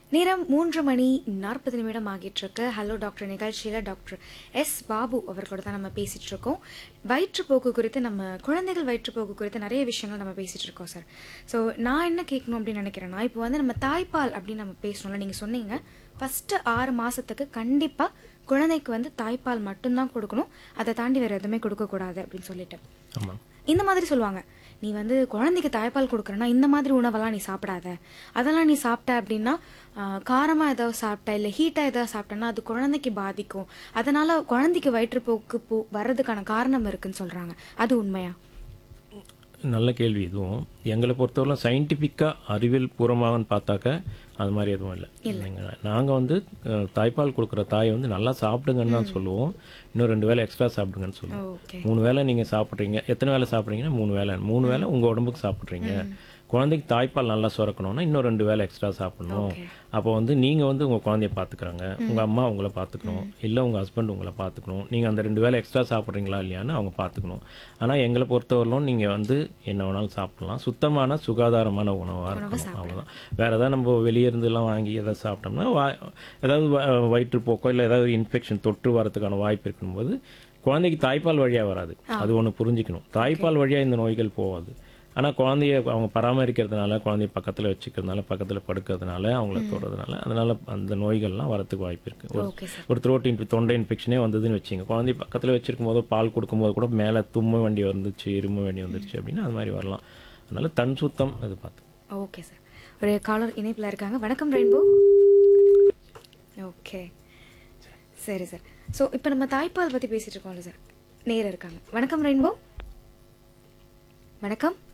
நேரம் மூன்று மணி நாற்பது நிமிடம் ஆகிட்டு இருக்கு ஹலோ டாக்டர் நிகழ்ச்சியில் டாக்டர் எஸ் பாபு அவர்களோட தான் நம்ம பேசிட்டு இருக்கோம் வயிற்றுப்போக்கு குறித்து நம்ம குழந்தைகள் வயிற்றுப்போக்கு குறித்து நிறைய விஷயங்கள் நம்ம பேசிட்டு இருக்கோம் சார் ஸோ நான் என்ன கேட்கணும் அப்படின்னு நினைக்கிறேன்னா இப்போ வந்து நம்ம தாய்ப்பால் அப்படின்னு நம்ம பேசணும்ல நீங்கள் சொன்னீங்க ஃபஸ்ட்டு ஆறு மாதத்துக்கு கண்டிப்பாக குழந்தைக்கு வந்து தாய்ப்பால் மட்டும்தான் கொடுக்கணும் அதை தாண்டி வேறு எதுவுமே கொடுக்கக்கூடாது அப்படின்னு சொல்லிட்டு ஆமாம் இந்த மாதிரி சொல்லுவாங்க நீ வந்து குழந்தைக்கு தாய்ப்பால் கொடுக்குறேன்னா இந்த மாதிரி உணவெல்லாம் நீ சாப்பிடாத அதெல்லாம் நீ சாப்பிட்ட அப்படின்னா ஆஹ், காரமா ஏதாவது சாப்பிட்ட இல்லை ஹீட்டாக ஏதாவது சாப்பிட்டேன்னா அது குழந்தைக்கு பாதிக்கும் அதனால குழந்தைக்கு வயிற்றுப்போக்கு போ வர்றதுக்கான காரணம் இருக்குன்னு சொல்றாங்க அது உண்மையா நல்ல கேள்வி இதுவும் எங்களை பொறுத்தவரை சயின்டிஃபிக்காக அறிவியல் பூர்வமாகன்னு பார்த்தாக்க அது மாதிரி எதுவும் இல்லை நாங்கள் வந்து அஹ், தாய்ப்பால் கொடுக்குற தாயை வந்து நல்லா சாப்பிடுங்கன்னு தான் சொல்லுவோம் இன்னும் ரெண்டு வேளை எக்ஸ்ட்ரா சாப்பிடுங்கன்னு சொல்லுவோம் ஓகே மூணு வேளை நீங்கள் சாப்பிட்றீங்க எத்தனை வேளை சாப்பிட்றீங்கன்னா மூணு வேளை மூணு வேளை உங்கள் உடம்புக்கு சாப்பிட்றீங்க குழந்தைக்கு தாய்ப்பால் நல்லா சுரக்கணும்னா இன்னும் ரெண்டு வேளை எக்ஸ்ட்ரா சாப்பிடணும் Okay. அப்போ வந்து நீங்கள் வந்து உங்கள் குழந்தைய பார்த்துக்கிறாங்க உங்கள் அம்மா உங்களை பார்த்துக்கணும் இல்லை உங்கள் ஹஸ்பண்ட் உங்களை பார்த்துக்கணும் நீங்கள் அந்த ரெண்டு வேளை எக்ஸ்ட்ரா சாப்பிட்றீங்களா இல்லையான்னு அவங்க பார்த்துக்கணும் ஆனால் எங்களை பொறுத்தவரையிலும் நீங்கள் வந்து என்ன வேணாலும் சாப்பிடலாம் சுத்தமான சுகாதாரமான உணவாக இருக்கணும் அவ்வளோதான் வேறு ஏதாவது நம்ம வெளியே இருந்துலாம் வாங்கி எதாவது சாப்பிட்டோம்னா வா ஏதாவது வ- வயிற்றுப்போக்கோ இல்லை ஏதாவது இன்ஃபெக்ஷன் தொற்று வரதுக்கான வாய்ப்பு இருக்கும்போது குழந்தைக்கு தாய்ப்பால் வழியாக வராது அது ஒன்று புரிஞ்சுக்கணும் தாய்ப்பால் வழியாக இந்த நோய்கள் போகாது ஆனால் குழந்தைய அவங்க பராமரிக்கிறதுனால குழந்தைய பக்கத்தில் வச்சுக்கிறதுனால பக்கத்தில் படுக்கிறதுனால அவங்கள தொடுறதுனால அதனால அந்த நோய்கள்லாம் வரத்துக்கு வாய்ப்பு இருக்கு ஒரு ஓகே சார் ஒரு த்ரோட் இன்ஃபெ தொண்டை இன்ஃபெக்ஷனே வந்ததுன்னு வச்சுங்க குழந்தைய பக்கத்தில் வச்சிருக்கும் போது பால் கொடுக்கும்போது கூட மேலே தும்ம வேண்டி வந்துச்சு இரும வேண்டி வந்துருச்சு அப்படின்னா அது மாதிரி வரலாம் அதனால தன் சுத்தம் அது பார்த்து ஓகே சார் ஒரு காலர் இணைப்பில் இருக்காங்க வணக்கம் ரெயின்போ ஓகே சரி சார் ஸோ இப்போ நம்ம தாய்ப்பால் பற்றி பேசிட்டு இருக்கோம்ல சார் நேரம் இருக்காங்க வணக்கம் ரெயின்போ வணக்கம்